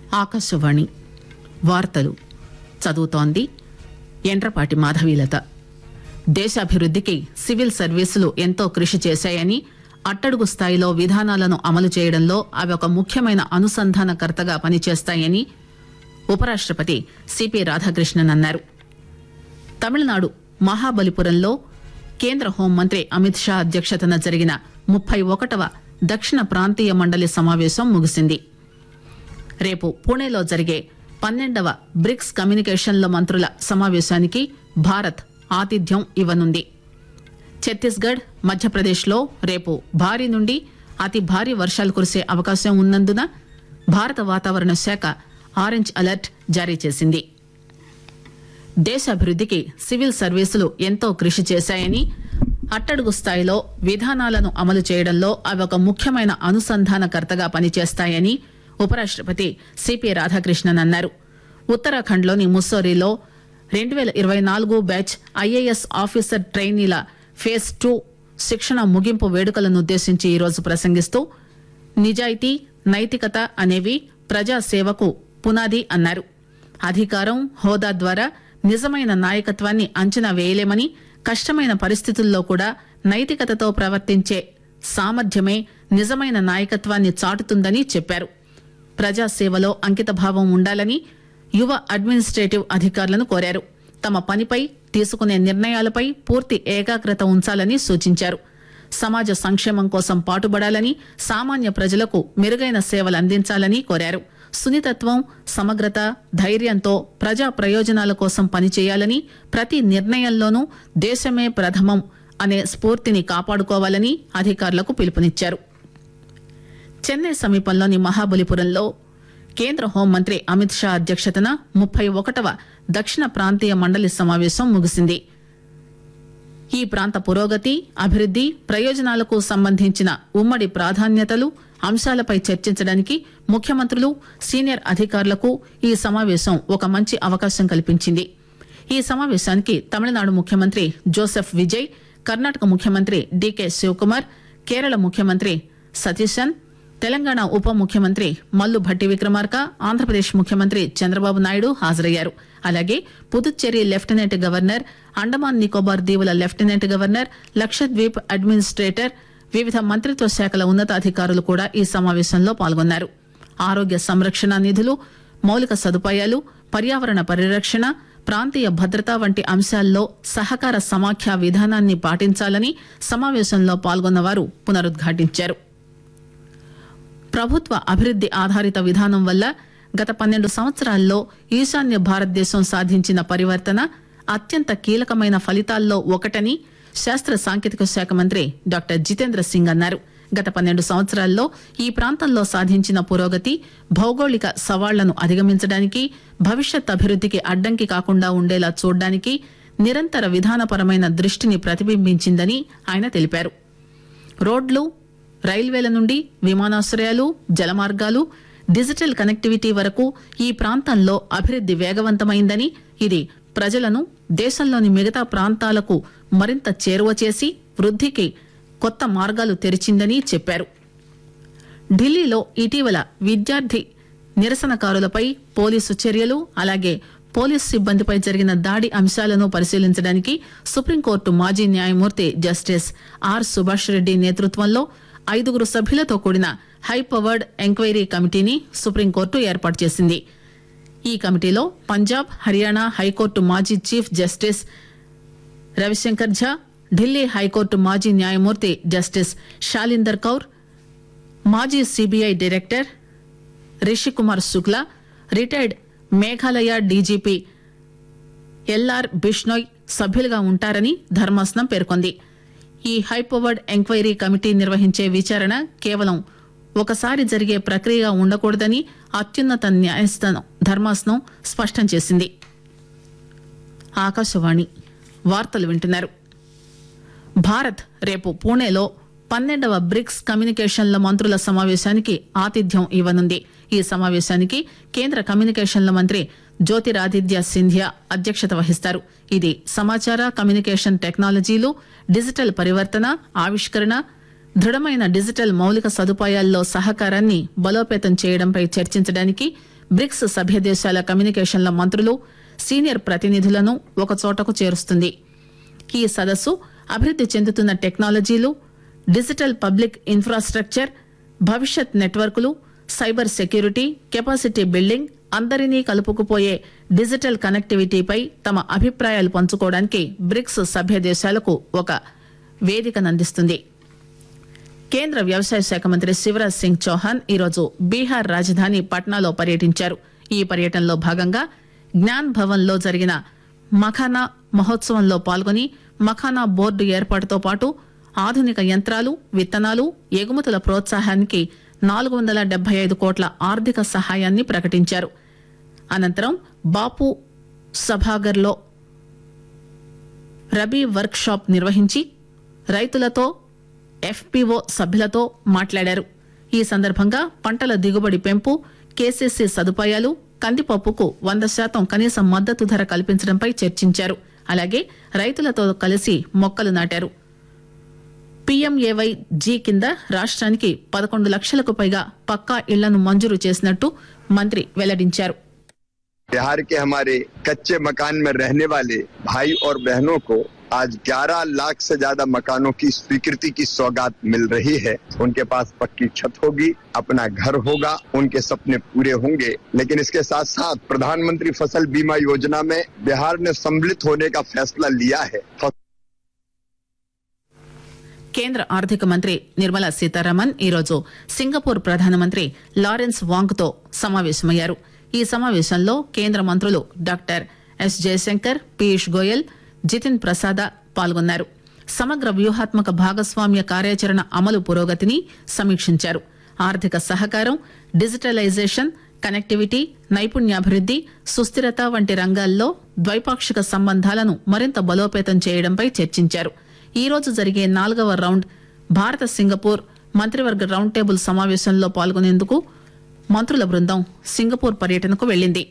ఆకాశవాణి వార్తలు చదువుతోంది ఎండ్రపాటి మాధవీలత దేశాభివృద్దికి సివిల్ సర్వీసులు ఎంతో కృషి చేశాయని అట్టడుగు స్థాయిలో విధానాలను అమలు చేయడంలో అవి ఒక ముఖ్యమైన అనుసంధానకర్తగా పనిచేస్తాయని ఉపరాష్టపతి సిపి రాధాకృష్ణన్ అన్నారు తమిళనాడు మహాబలిపురంలో కేంద్ర హోంమంత్రి అమిత్ షా అధ్యక్షతన జరిగిన ముప్పై ఒకటవ దక్షిణ ప్రాంతీయ మండలి సమావేశం ముగిసింది రేపు పూణేలో జరిగే పన్నెండవ బ్రిక్స్ కమ్యూనికేషన్ల మంత్రుల సమావేశానికి భారత్ ఆతిథ్యం ఇవ్వనుంది ఛత్తీస్గఢ్ మధ్యప్రదేశ్లో రేపు భారీ నుండి అతి భారీ వర్షాలు కురిసే అవకాశం ఉన్నందున భారత వాతావరణ శాఖ ఆరెంజ్ అలర్ట్ జారీ చేసింది దేశాభివృద్దికి సివిల్ సర్వీసులు ఎంతో కృషి చేశాయని అట్టడుగు స్థాయిలో విధానాలను అమలు చేయడంలో అవి ఒక ముఖ్యమైన అనుసంధానకర్తగా పనిచేస్తాయని ఉపరాష్టపతి సిపి రాధాకృష్ణన్ అన్నారు ఉత్తరాఖండ్లోని ముస్సోరీలో రెండు పేల ఇరవై నాలుగు బ్యాచ్ ఐఏఎస్ ఆఫీసర్ ట్రైనీల ఫేజ్ టూ శిక్షణ ముగింపు వేడుకలను ఉద్దేశించి ఈరోజు ప్రసంగిస్తూ నిజాయితీ నైతికత అనేవి ప్రజాసేవకు పునాది అన్నారు అధికారం హోదా ద్వారా నిజమైన నాయకత్వాన్ని అంచనా వేయలేమని కష్టమైన పరిస్థితుల్లో కూడా నైతికతతో ప్రవర్తించే సామర్థ్యమే నిజమైన నాయకత్వాన్ని చాటుతుందని చెప్పారు ప్రజాసేవలో అంకితభావం ఉండాలని యువ అడ్మినిస్ట్రేటివ్ అధికారులను కోరారు తమ పనిపై తీసుకునే నిర్ణయాలపై పూర్తి ఏకాగ్రత ఉంచాలని సూచించారు సమాజ సంక్షేమం కోసం పాటుపడాలని సామాన్య ప్రజలకు మెరుగైన సేవలు అందించాలని కోరారు సున్నితత్వం సమగ్రత ధైర్యంతో ప్రజా ప్రయోజనాల కోసం పనిచేయాలని ప్రతి నిర్ణయంలోనూ దేశమే ప్రథమం అనే స్ఫూర్తిని కాపాడుకోవాలని అధికారులకు పిలుపునిచ్చారు చెన్నై సమీపంలోని మహాబలిపురంలో కేంద్ర హోంమంత్రి అమిత్ షా అధ్యక్షతన ముప్పై ఒకటవ దక్షిణ ప్రాంతీయ మండలి సమావేశం ముగిసింది ఈ ప్రాంత పురోగతి అభివృద్ది ప్రయోజనాలకు సంబంధించిన ఉమ్మడి ప్రాధాన్యతలు అంశాలపై చర్చించడానికి ముఖ్యమంత్రులు సీనియర్ అధికారులకు ఈ సమావేశం ఒక మంచి అవకాశం కల్పించింది ఈ సమావేశానికి తమిళనాడు ముఖ్యమంత్రి జోసెఫ్ విజయ్ కర్ణాటక ముఖ్యమంత్రి డీకే శివకుమార్ కేరళ ముఖ్యమంత్రి సతీశన్ తెలంగాణ ఉప ముఖ్యమంత్రి మల్లు భట్టి విక్రమార్క ఆంధ్రప్రదేశ్ ముఖ్యమంత్రి చంద్రబాబు నాయుడు హాజరయ్యారు అలాగే పుదుచ్చేరి లెఫ్టినెంట్ గవర్నర్ అండమాన్ నికోబార్ దీవుల లెఫ్టినెంట్ గవర్నర్ లక్షద్వీప్ అడ్మినిస్ట్రేటర్ వివిధ మంత్రిత్వ శాఖల ఉన్నతాధికారులు కూడా ఈ సమావేశంలో పాల్గొన్నారు ఆరోగ్య సంరక్షణ నిధులు మౌలిక సదుపాయాలు పర్యావరణ పరిరక్షణ ప్రాంతీయ భద్రత వంటి అంశాల్లో సహకార సమాఖ్య విధానాన్ని పాటించాలని సమావేశంలో పాల్గొన్న వారు పునరుద్ఘాటించారు ప్రభుత్వ అభివృద్ది ఆధారిత విధానం వల్ల గత పన్నెండు సంవత్సరాల్లో ఈశాన్య భారతదేశం సాధించిన పరివర్తన అత్యంత కీలకమైన ఫలితాల్లో ఒకటని శాస్త్ర సాంకేతిక శాఖ మంత్రి డాక్టర్ జితేంద్ర సింగ్ అన్నారు గత పన్నెండు సంవత్సరాల్లో ఈ ప్రాంతంలో సాధించిన పురోగతి భౌగోళిక సవాళ్లను అధిగమించడానికి భవిష్యత్ అభివృద్దికి అడ్డంకి కాకుండా ఉండేలా చూడడానికి నిరంతర విధానపరమైన దృష్టిని ప్రతిబింబించిందని ఆయన తెలిపారు రోడ్లు రైల్వేల నుండి విమానాశ్రయాలు జలమార్గాలు డిజిటల్ కనెక్టివిటీ వరకు ఈ ప్రాంతంలో అభివృద్ది వేగవంతమైందని ఇది ప్రజలను దేశంలోని మిగతా ప్రాంతాలకు మరింత చేరువ చేసి వృద్దికి కొత్త మార్గాలు తెరిచిందని చెప్పారు ఢిల్లీలో ఇటీవల విద్యార్థి నిరసనకారులపై పోలీసు చర్యలు అలాగే పోలీసు సిబ్బందిపై జరిగిన దాడి అంశాలను పరిశీలించడానికి సుప్రీంకోర్టు మాజీ న్యాయమూర్తి జస్టిస్ ఆర్ సుభాష్ రెడ్డి నేతృత్వంలో ఐదుగురు సభ్యులతో కూడిన హైపవర్డ్ ఎంక్వైరీ కమిటీని సుప్రీంకోర్టు ఏర్పాటు చేసింది ఈ కమిటీలో పంజాబ్ హర్యానా హైకోర్టు మాజీ chief justice Ravishankar Jha Delhi high court మాజీ న్యాయమూర్తి జస్టిస్ షాలిందర్ కౌర్ మాజీ CBI director Rishikumar Shukla retired Meghalaya DGP LR Bishnoi సభ్యులుగా ఉంటారని ధర్మాసనం పేర్కొంది ఈ హైపవర్డ్ ఎంక్వైరీ కమిటీ నిర్వహించే విచారణ కేవలం ఒకసారి జరిగే ప్రక్రియగా ఉండకూడదని అత్యున్నత న్యాయస్థానం ధర్మాసనం స్పష్టం చేసింది ఆకాశవాణి వార్తలు వింటున్నారు భారత్ రేపు పూణేలో పన్నెండవ బ్రిక్స్ కమ్యూనికేషన్ల మంత్రుల సమావేశానికి ఆతిథ్యం ఇవ్వనుంది ఈ సమావేశానికి కేంద్ర కమ్యూనికేషన్ల మంత్రి జ్యోతిరాదిత్య సింధియా అధ్యక్షత వహిస్తారు ఇది సమాచార కమ్యూనికేషన్ టెక్నాలజీలు డిజిటల్ పరివర్తన ఆవిష్కరణ దృఢమైన డిజిటల్ మౌలిక సదుపాయాల్లో సహకారాన్ని బలోపేతం చేయడంపై చర్చించడానికి బ్రిక్స్ సభ్య దేశాల కమ్యూనికేషన్ల మంత్రులు సీనియర్ ప్రతినిధులను ఒక చోటకు చేరుస్తుంది ఈ సదస్సు అభివృద్ది చెందుతున్న టెక్నాలజీలు డిజిటల్ పబ్లిక్ ఇన్ఫ్రాస్ట్రక్చర్ భవిష్యత్ నెట్వర్కులు సైబర్ సెక్యూరిటీ కెపాసిటీ బిల్డింగ్ అందరినీ కలుపుకుపోయే డిజిటల్ కనెక్టివిటీపై తమ అభిప్రాయాలు పంచుకోవడానికి బ్రిక్స్ సభ్య దేశాలకు ఒక వేదికనందిస్తుంది కేంద్ర వ్యవసాయ శాఖ మంత్రి శివరాజ్ సింగ్ చౌహాన్ ఈరోజు బీహార్ రాజధాని పట్నాలో పర్యటించారు ఈ పర్యటనలో భాగంగా జ్ఞాన్ భవన్ లో జరిగిన మఖానా మహోత్సవంలో పాల్గొని మఖానా బోర్డు ఏర్పాటుతో పాటు ఆధునిక యంత్రాలు విత్తనాలు ఎగుమతుల ప్రోత్సాహానికి నాలుగు వందల డెబ్బై ఐదు కోట్ల ఆర్థిక సహాయాన్ని ప్రకటించారు అనంతరం బాపు సభాగర్లో రబీ వర్క్ షాప్ నిర్వహించి రైతులతో ఎఫ్పీఓ సభ్యులతో మాట్లాడారు ఈ సందర్భంగా పంటల దిగుబడి పెంపు కేసీసీ సదుపాయాలు కందిపప్పుకు వంద శాతం కనీస మద్దతు ధర కల్పించడంపై చర్చించారు అలాగే రైతులతో కలిసి మొక్కలు నాటారు పీఎంఏవై జీ కింద రాష్ట్రానికి పదకొండు లక్షలకు పైగా పక్కా ఇళ్లను మంజూరు చేసినట్టు మంత్రి వెల్లడించారు बिहार के हमारे कच्चे मकान में रहने वाले भाई और बहनों को आज 11 लाख से ज्यादा मकानों की स्वीकृति की सौगात मिल रही है उनके पास पक्की छत होगी अपना घर होगा उनके सपने पूरे होंगे लेकिन इसके साथ साथ प्रधानमंत्री फसल बीमा योजना में बिहार ने सम्मिलित होने का फैसला लिया है కేంద్ర ఆర్థిక మంత్రి నిర్మలా సీతారామన్ ఈరోజు సింగపూర్ ప్రధానమంత్రి లారెన్స్ వాంగ్ తో సమావేశమయ్యారు ఈ సమావేశంలో కేంద్ర మంత్రులు డాక్టర్ ఎస్ జయశంకర్ పీయూష్ గోయల్ జితిన్ ప్రసాద పాల్గొన్నారు సమగ్ర వ్యూహాత్మక భాగస్వామ్య కార్యాచరణ అమలు పురోగతిని సమీక్షించారు ఆర్థిక సహకారం డిజిటలైజేషన్ కనెక్టివిటీ నైపుణ్యాభివృద్ది సుస్థిరత వంటి రంగాల్లో ద్వైపాక్షిక సంబంధాలను మరింత బలోపేతం చేయడంపై చర్చించారు ఈ రోజు జరిగే నాలుగవ రౌండ్ భారత సింగపూర్ మంత్రివర్గ రౌండ్ టేబుల్ సమావేశంలో పాల్గొనేందుకు మంత్రుల బృందం సింగపూర్ పర్యటనకు వెళ్లింది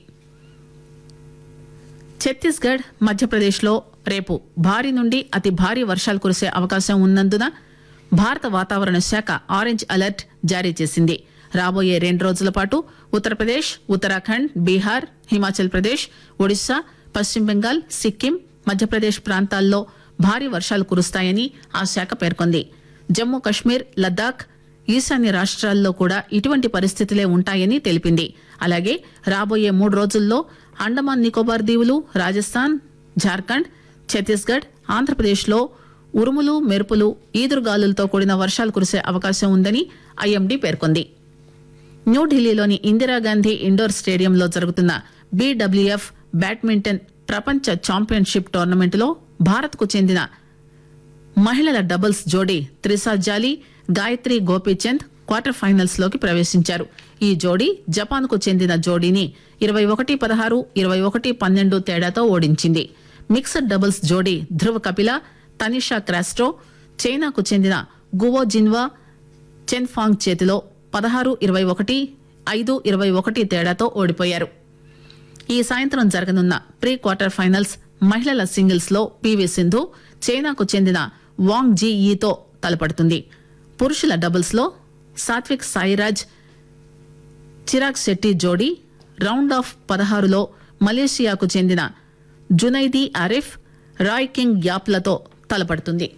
ఛత్తీస్గఢ్ మధ్యప్రదేశ్ లో రేపు భారీ నుండి అతి భారీ వర్షాలు కురిసే అవకాశం ఉన్నందున భారత వాతావరణ శాఖ ఆరెంజ్ అలర్ట్ జారీ చేసింది రాబోయే రెండు రోజుల పాటు ఉత్తరప్రదేశ్ ఉత్తరాఖండ్ బీహార్ హిమాచల్ ప్రదేశ్ ఒడిశా పశ్చిమ బెంగాల్ సిక్కిం మధ్యప్రదేశ్ ప్రాంతాల్లో భారీ వర్షాలు కురుస్తాయని ఆ శాఖ పేర్కొంది జమ్మూ కశ్మీర్ లద్దాఖ్ ఈశాన్య రాష్ట్రాల్లో కూడా ఇటువంటి పరిస్థితులే ఉంటాయని తెలిపింది అలాగే రాబోయే మూడు రోజుల్లో అండమాన్ నికోబార్ దీవులు రాజస్థాన్ జార్ఖండ్ ఛత్తీస్గఢ్ ఆంధ్రప్రదేశ్లో ఉరుములు మెరుపులు ఈదురుగాలులతో కూడిన వర్షాలు కురిసే అవకాశం ఉందని ఐఎండీ పేర్కొంది న్యూఢిల్లీలోని ఇందిరాగాంధీ ఇండోర్ స్టేడియంలో జరుగుతున్న బీడబ్ల్యూఎఫ్ బ్యాడ్మింటన్ ప్రపంచ ఛాంపియన్షిప్ టోర్నమెంటులో భారత్కు చెందిన మహిళల డబుల్స్ జోడీ త్రిసా జాలి గాయత్రి గోపీచంద్ క్వార్టర్ ఫైనల్స్ లోకి ప్రవేశించారు ఈ జోడీ జపాన్ కు చెందిన జోడీని ఇరవై ఒకటి పదహారు ఇరవై ఒకటి పన్నెండు తేడాతో ఓడించింది మిక్స్డ్ డబుల్స్ జోడీ ధ్రువ్ కపిల తనిషా క్రాస్టో చైనాకు చెందిన గువో జిన్వా చెన్ఫాంగ్ చేతిలో పదహారు ఇరవై ఒకటి ఐదు ఇరవై ఒకటి తేడాతో ఓడిపోయారు ఈ సాయంత్రం జరగనున్న ప్రీ క్వార్టర్ ఫైనల్స్ మహిళల సింగిల్స్ లో పీవీ సింధు చైనాకు చెందిన వాంగ్ జీ ఈతో తలపడుతుంది పురుషుల డబుల్స్ లో సాత్విక్ సాయిరాజ్ చిరాగ్ శెట్టి జోడీ రౌండ్ ఆఫ్ పదహారులో మలేషియాకు చెందిన జునైదీ ఆరిఫ్ రాయ్ కింగ్ యాప్లతో తలపడుతుంది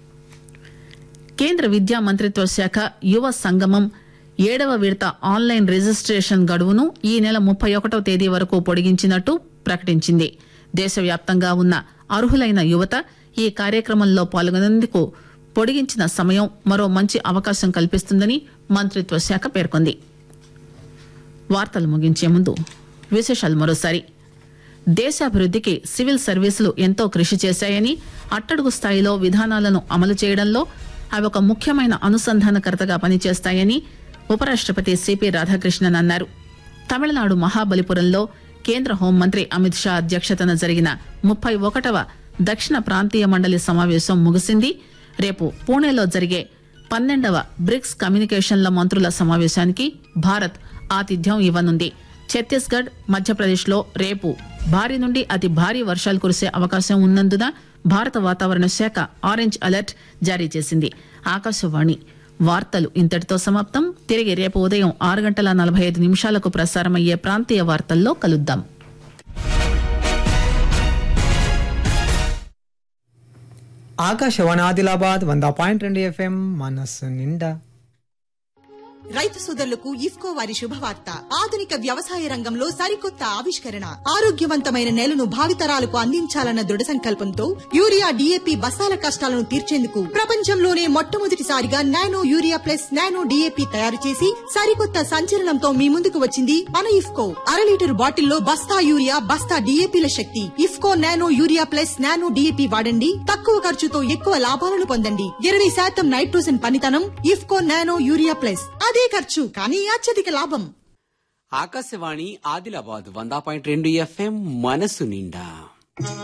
కేంద్ర విద్యా మంత్రిత్వ శాఖ యువ సంగమం ఏడవ విడత ఆన్లైన్ రిజిస్ట్రేషన్ గడువును ఈ నెల ముప్పై ఒకటవ తేదీ వరకు పొడిగించినట్టు ప్రకటించింది దేశవ్యాప్తంగా ఉన్న అర్హులైన యువత ఈ కార్యక్రమంలో పాల్గొనేందుకు పొడిగించిన సమయం మరో మంచి అవకాశం కల్పిస్తుందని మంత్రిత్వ శాఖ పేర్కొంది వార్తలు ముగించే ముందు విశేషాలు మరోసారి దేశాభివృద్దికి సివిల్ సర్వీసులు ఎంతో కృషి చేశాయని అట్టడుగు స్థాయిలో విధానాలను అమలు చేయడంలో అవి ఒక ముఖ్యమైన అనుసంధానకర్తగా పనిచేస్తాయని ఉపరాష్టపతి సిపి రాధాకృష్ణన్ అన్నారు తమిళనాడు మహాబలిపురంలో కేంద్ర హోంమంత్రి అమిత్ షా అధ్యక్షతన జరిగిన ముప్పై ఒకటవ దక్షిణ ప్రాంతీయ మండలి సమావేశం ముగిసింది రేపు పూణేలో జరిగే పన్నెండవ బ్రిక్స్ కమ్యూనికేషన్ల మంత్రుల సమావేశానికి భారత్ ఆతిథ్యం ఇవ్వనుంది ఛత్తీస్గఢ్ మధ్యప్రదేశ్ లో రేపు భారీ నుండి అతి భారీ వర్షాలు కురిసే అవకాశం ఉన్నందున భారత వాతావరణ శాఖ ఆరెంజ్ అలర్ట్ జారీ చేసింది ఆకాశవాణి వార్తలు ఇంతటితో సమాప్తం తిరిగి రేపు ఉదయం ఆరు గంటల నలభై ఐదు నిమిషాలకు ప్రసారమయ్యే ప్రాంతీయ వార్తల్లో కలుద్దాం ఆకాశవాణి ఆదిలాబాద్ వంద పాయింట్ రెండు ఎఫ్ఎం మనస్సు నిండా రైతు సోదరులకు ఇఫ్కో వారి శుభవార్త ఆధునిక వ్యవసాయ రంగంలో సరికొత్త ఆవిష్కరణ ఆరోగ్యవంతమైన నేలను భావితరాలకు అందించాలన్న దృఢ సంకల్పంతో యూరియా డిఏపి బస్తాల కష్టాలను తీర్చేందుకు ప్రపంచంలోనే మొట్టమొదటిసారిగా nano urea plus nano DAP తయారు చేసి సరికొత్త సంచలనంతో మీ ముందుకు వచ్చింది మన ఇఫ్కో అర లీటర్ బాటిల్లో బస్తా యూరియా బస్తా డిఏపిల శక్తి IFFCO nano urea plus nano DAP వాడండి తక్కువ ఖర్చుతో ఎక్కువ లాభాలను పొందండి ఇరవై శాతం నైట్రోజన్ పనితనం ఇఫ్కో నానో యూరియా ప్లస్ అదే ఖర్చు కానీ అత్యధిక లాభం ఆకాశవాణి ఆదిలాబాద్ వంద పాయింట్ రెండు ఎఫ్ఎం మనసు నిండా